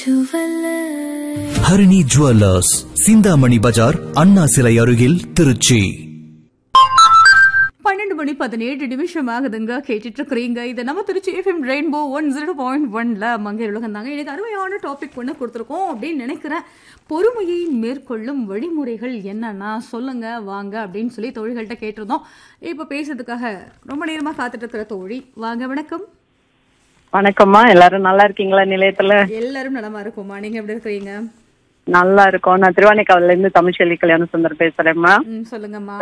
jeweller Harini jewellers Chintamani பஜார் அண்ணா சிலை அருகில் திருச்சி பன்னெண்டு மணி பதினேழு நிமிஷம் ஆகுதுங்க கேட்டுட்டு இருக்கிறீங்க இது நம்ம Trichy FM rainbow one zero point ஒன்ல மங்கையர் உலகம் தாங்க எனக்கு அருமையான டாபிக் ஒன்று கொடுத்துருக்கோம் அப்படின்னு நினைக்கிறேன் பொறுமையை மேற்கொள்ளும் வழிமுறைகள் என்னன்னா சொல்லுங்க வாங்க அப்படின்னு சொல்லி தோழிகள்கிட்ட கேட்டிருந்தோம் இப்போ பேசுறதுக்காக ரொம்ப நேரமா காத்துட்டு இருக்கிற தோழி வாங்க வணக்கம் வணக்கம்மா எல்லாரும் நல்லா இருக்கீங்களா நிலையத்துல எல்லாரும் நலமா இருக்குமா நீங்க எப்படி இருக்கிறீங்க நல்லா இருக்கோம் நான் திருவானைக்காவில இருந்து தமிழ்ச்செல்வி கல்யாண சுந்தர் பேசுறேம்மா ம், சொல்லுங்கம்மா